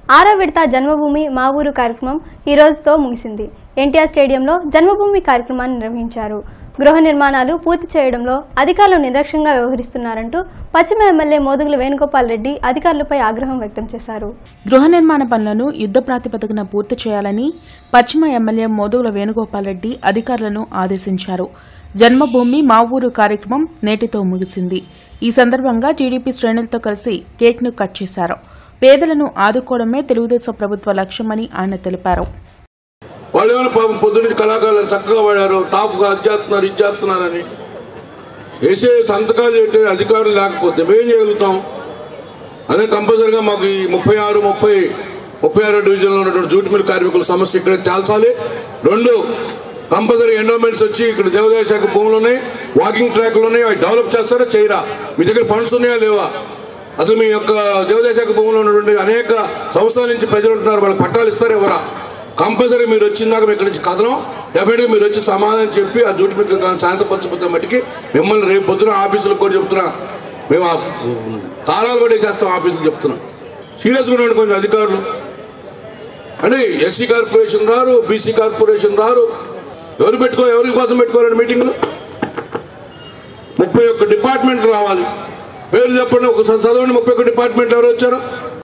ఆరో విడత జన్మభూమి మా ఊరు కార్యక్రమం ఈ రోజుతో ముగిసింది ఎన్టీఆర్ స్టేడియంలో జన్మభూమి కార్యక్రమాన్ని నిర్వహించారు గృహ నిర్మాణాలు పూర్తి చేయడంలో అధికారులు నిర్లక్ష్యంగా వ్యవహరిస్తున్నారంటూ పశ్చిమ ఎమ్మెల్యే మోదుగుల వేణుగోపాల్ రెడ్డి అధికారులపై ఆగ్రహం వ్యక్తం చేశారు గృహ నిర్మాణ పనులను యుద్ద ప్రాతిపదికన పూర్తి చేయాలని పశ్చిమ ఎమ్మెల్యే మోదుగుల వేణుగోపాల్ రెడ్డి అధికారులను ఆదేశించారు జన్మభూమి మా ఊరు కార్యక్రమం నేటితో ముగిసింది ఈ సందర్భంగా టీడీపీ శ్రేణులతో కలిసి కేక్ను కట్ చేశారు పేదలను ఆదుకోవడమే తెలుగుదేశం ప్రభుత్వ లక్ష్యమని ఆయన తెలిపారు వాళ్ళు ఏమైనా పాపం పొద్దున్నుంచి కళాకారులను చక్కగా వాడారు టాప్గా అది చేస్తున్నారు ఇది చేస్తున్నారని వేసే సంతకాలు పెట్టే అధికారులు లేకపోతే మేం చేయగలుగుతాం అదే కంపల్సరిగా మాకు ఈ ముప్పై ఆరు ముప్పై ముప్పై ఆరో డివిజన్లో ఉన్నటువంటి జూట్ మిల్ కార్మికుల సమస్య ఇక్కడ తేల్చాలి రెండు కంపల్సరీ ఎండోమెంట్స్ వచ్చి ఇక్కడ దేవాదాయ శాఖ భూములు ఉన్నాయి వాకింగ్ ట్రాక్లు ఉన్నాయి అవి డెవలప్ చేస్తారా చేయరా మీ దగ్గర ఫండ్స్ ఉన్నాయా లేవా అసలు మీ యొక్క దేవాదాయ శాఖ భూములు ఉన్నటువంటి అనేక సంవత్సరాల నుంచి ప్రజలు ఉంటున్నారు వాళ్ళకి పట్టాలు ఇస్తారు ఎవరా కంపల్సరీ మీరు వచ్చిందాక మీ ఇక్కడి నుంచి కథనం డెఫినెట్గా మీరు వచ్చి సమాధానం చెప్పి ఆ జూటు మీకు శాంతపరచకపోతే మట్టికి మిమ్మల్ని రేపు పొద్దున ఆఫీసులకు కూడా చెప్తున్నా మేము ఆ తాళాలు కూడా వేసేస్తాం ఆఫీసులు చెప్తున్నాం సీరియస్గా ఉండండి కొంచెం అధికారులు అంటే ఎస్సీ కార్పొరేషన్ రారు బీసీ కార్పొరేషన్ రారు ఎవరు పెట్టుకో ఎవరి కోసం పెట్టుకోవాలండి మీటింగ్లు ముప్పై ఒక్క డిపార్ట్మెంట్ రావాలి పేరు చెప్పండి ఒకసారి చదవండి ముప్పై ఒక్క డిపార్ట్మెంట్ ఎవరు వచ్చారు